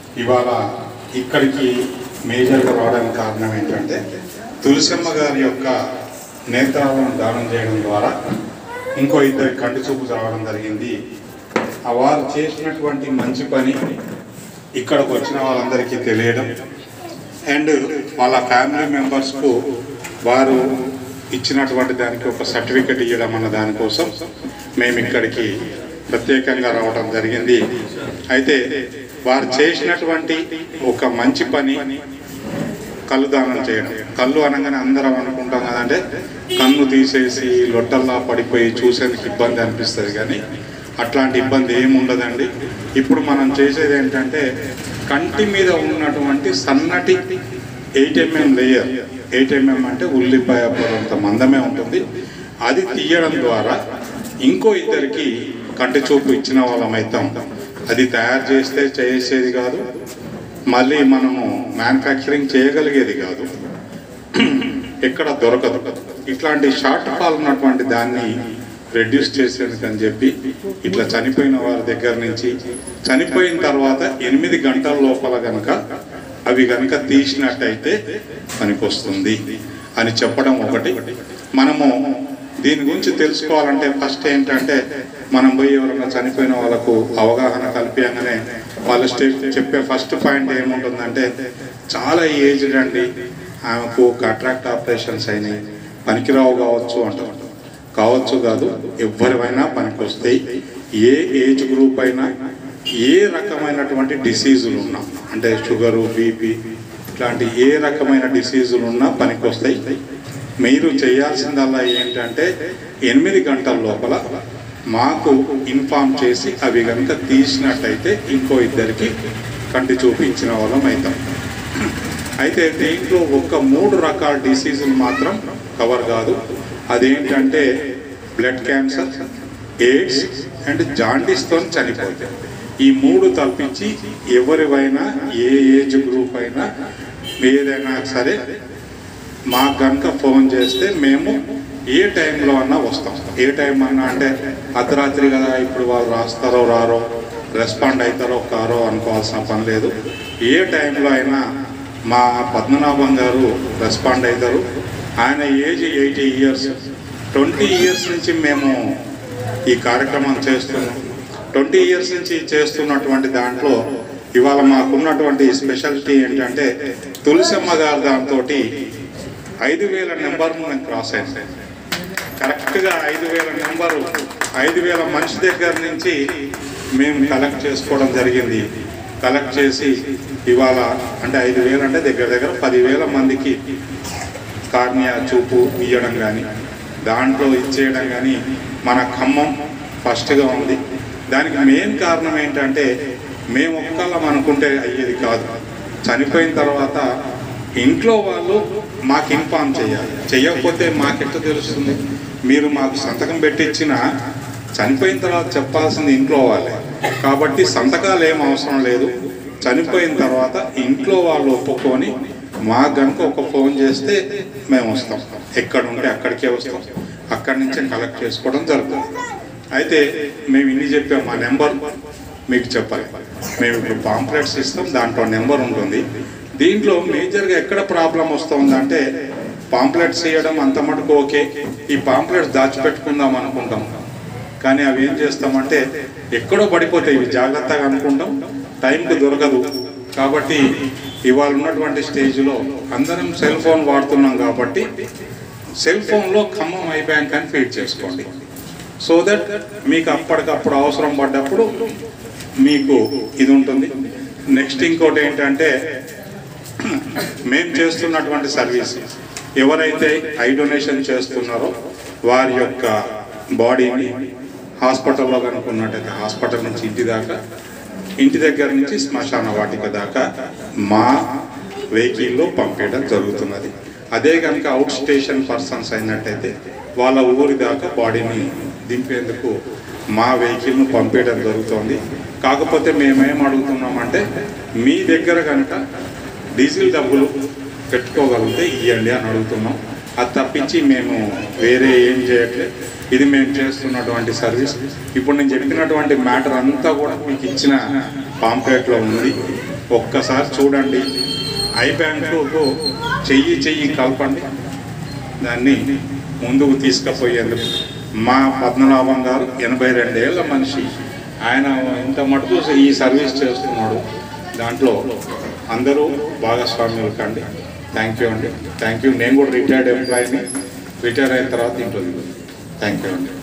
ఇవాళ ఇక్కడికి మేజర్గా రావడానికి కారణం ఏంటంటే తులసమ్మ గారి యొక్క నేత్రాలను దానం చేయడం ద్వారా ఇంకో ఇద్దరి కంటి చూపు రావడం జరిగింది ఆ వారు చేసినటువంటి మంచి పని ఇక్కడికి వచ్చిన వాళ్ళందరికీ తెలియడం అండ్ వాళ్ళ ఫ్యామిలీ మెంబర్స్కు వారు ఇచ్చినటువంటి దానికి ఒక సర్టిఫికెట్ ఇవ్వడం అన్న దానికోసం మేము ఇక్కడికి ప్రత్యేకంగా రావడం జరిగింది అయితే వారు చేసినటువంటి ఒక మంచి పని కళ్ళు దానం చేయడం కళ్ళు అనగానే అందరం అనుకుంటాం కదంటే కన్ను తీసేసి లొట్టల్లా పడిపోయి చూసేందుకు ఇబ్బంది అనిపిస్తుంది కానీ అట్లాంటి ఇబ్బంది ఏమి ఉండదండి ఇప్పుడు మనం చేసేది ఏంటంటే కంటి మీద ఉన్నటువంటి సన్నటి eight mm layer eight mm అంటే ఉల్లిపాయ పొరంత మందమే ఉంటుంది అది తీయడం ద్వారా ఇంకో ఇద్దరికి కంటి చూపు ఇచ్చిన వాళ్ళం అవుతాం అది తయారు చేస్తే చేసేది కాదు మళ్ళీ మనము మ్యానుఫ్యాక్చరింగ్ చేయగలిగేది కాదు ఎక్కడ దొరకదు ఇట్లాంటి షార్ట్ ఫాల్ ఉన్నటువంటి దాన్ని రెడ్యూస్ చేసేందుకని చెప్పి ఇట్లా చనిపోయిన వారి దగ్గర నుంచి చనిపోయిన తర్వాత ఎనిమిది గంటల లోపల గనక అవి గనక తీసినట్టయితే పనికొస్తుంది అని చెప్పడం ఒకటి మనము దీని గురించి తెలుసుకోవాలంటే ఫస్ట్ ఏంటంటే మనం పోయి ఎవరైనా చనిపోయిన వాళ్ళకు అవగాహన కల్పించగానే వాళ్ళ స్టేట్ చెప్పే ఫస్ట్ పాయింట్ ఏముంటుందంటే చాలా ఏజ్డ్ అండి ఆమెకు కట్రాక్ట్ ఆపరేషన్స్ అయినాయి పనికిరావు కావచ్చు అంటారు కావచ్చు కాదు ఎవరివైనా పనికి వస్తాయి ఏ ఏజ్ గ్రూప్ అయినా ఏ రకమైనటువంటి డిసీజులు ఉన్నా అంటే షుగరు బీపీ ఇట్లాంటి ఏ రకమైన డిసీజులు ఉన్నా పనికి వస్తాయి మీరు చేయాల్సిందల్లా ఏంటంటే ఎనిమిది గంటల లోపల మాకు ఇన్ఫామ్ చేసి అవి కనుక తీసినట్టయితే ఇంకో ఇద్దరికి కంటి చూపు ఇచ్చిన వాళ్ళం అవుతాం అయితే దీంట్లో ఒక మూడు రకాల డిసీజులు మాత్రం కవర్ కాదు అదేంటంటే బ్లడ్ క్యాన్సర్ ఎయిడ్స్ అండ్ జాండీస్తో చనిపోతాయి ఈ మూడు తప్పించి ఎవరివైనా ఏ ఏజ్ గ్రూప్ అయినా ఏదైనా సరే మాకు కనుక ఫోన్ చేస్తే మేము ఏ టైంలో అన్నా వస్తాం ఏ టైం అన్నా అంటే అర్ధరాత్రి కదా ఇప్పుడు వాళ్ళు రాస్తారో రారో రెస్పాండ్ అవుతారో కారో అనుకోవాల్సిన పని లేదు ఏ టైంలో అయినా మా పద్మనాభం గారు రెస్పాండ్ అవుతారు ఆయన age eighty years twenty years నుంచి మేము ఈ కార్యక్రమం చేస్తున్నాం ట్వంటీ ఇయర్స్ నుంచి చేస్తున్నటువంటి దాంట్లో ఇవాళ మాకున్నటువంటి స్పెషాలిటీ ఏంటంటే తులసమ్మ గారు దాంతో ఐదు వేల నెంబర్ను మేము క్రాస్ అయింది కరెక్ట్గా ఐదు వేల నెంబరు ఐదు వేల మనిషి దగ్గర నుంచి మేము కలెక్ట్ చేసుకోవడం జరిగింది కలెక్ట్ చేసి ఇవాళ అంటే ఐదు వేలు అంటే దగ్గర దగ్గర పదివేల మందికి కార్నియా చూపు ఇవ్వడం కానీ దాంట్లో ఇచ్చేయడం కానీ మన ఖమ్మం ఫస్ట్గా ఉంది దానికి మెయిన్ కారణం ఏంటంటే మేము ఒక్కళ్ళం అనుకుంటే అయ్యేది కాదు చనిపోయిన తర్వాత ఇంట్లో వాళ్ళు మాకు ఇన్ఫామ్ చేయాలి చేయకపోతే మాకెట్లా తెలుస్తుంది మీరు మాకు సంతకం పెట్టించిన చనిపోయిన తర్వాత చెప్పాల్సింది ఇంట్లో వాళ్ళే కాబట్టి సంతకాలు ఏం అవసరం లేదు చనిపోయిన తర్వాత ఇంట్లో వాళ్ళు ఒప్పుకొని మాకు కనుక ఒక ఫోన్ చేస్తే మేము వస్తాం ఎక్కడ ఉంటే అక్కడికే వస్తాం అక్కడి నుంచే కలెక్ట్ చేసుకోవడం జరుగుతుంది అయితే మేము ఇన్ని చెప్పాం మా నెంబర్ మీకు చెప్పాలి మేము ఇప్పుడు పాంప్లెట్స్ ఇస్తాం దాంట్లో నెంబర్ ఉంటుంది దీంట్లో మేజర్గా ఎక్కడ ప్రాబ్లం వస్తుందంటే పాంప్లెట్స్ ఇవ్వడం అంత మటుకు ఓకే ఈ పాంప్లెట్స్ దాచిపెట్టుకుందాం అనుకుంటాం కానీ అవి ఏం చేస్తామంటే ఎక్కడో పడిపోతాయి ఇవి జాగ్రత్తగా అనుకుంటాం టైంకి దొరకదు కాబట్టి ఇవాళ ఉన్నటువంటి స్టేజ్లో అందరం సెల్ ఫోన్ వాడుతున్నాం కాబట్టి సెల్ ఫోన్లో ఖమ్మం ఐ బ్యాంక్ అని ఫీడ్ చేసుకోండి సో దట్ మీకు అప్పటికప్పుడు అవసరం పడ్డప్పుడు మీకు ఇది ఉంటుంది నెక్స్ట్ ఇంకోటి ఏంటంటే మేము చేస్తున్నటువంటి సర్వీస్ ఎవరైతే ఐ డొనేషన్ చేస్తున్నారో వారి యొక్క బాడీని హాస్పిటల్లో కనుక్కున్నట్టయితే హాస్పిటల్ నుంచి ఇంటి దాకా ఇంటి దగ్గర నుంచి శ్మశాన వాటిక దాకా మా వెహికల్లో పంపించడం జరుగుతున్నది అదే కనుక అవుట్ స్టేషన్ పర్సన్స్ అయినట్టయితే వాళ్ళ ఊరి దాకా బాడీని దింపేందుకు మా వెహికల్ను పంపించడం జరుగుతుంది కాకపోతే మేమేం అడుగుతున్నామంటే మీ దగ్గర కనుక డీజిల్ డబ్బులు పెట్టుకోగలిగితే ఇవ్వండి అని అడుగుతున్నాం అది తప్పించి మేము వేరే ఏం చేయట్లేదు ఇది మేము చేస్తున్నటువంటి సర్వీస్ ఇప్పుడు నేను చెప్పినటువంటి మ్యాటర్ అంతా కూడా మీకు ఇచ్చిన పాంప్లెట్లో ఉంది ఒక్కసారి చూడండి ఐ బ్యాంకుకు చెయ్యి చెయ్యి కలపండి దాన్ని ముందుకు తీసుకుపోయేందుకు మా పద్మనాభం గారు ఎనభై రెండేళ్ల మనిషి ఆయన ఇంత మటుకు ఈ సర్వీస్ చేస్తున్నాడు దాంట్లో అందరూ భాగస్వామ్యులు కండి థ్యాంక్ యూ అండి థ్యాంక్ యూ నేను కూడా రిటైర్డ్ ఎంప్లాయీని రిటైర్ అయిన తర్వాత ఇంట్లో థ్యాంక్ యూ అండి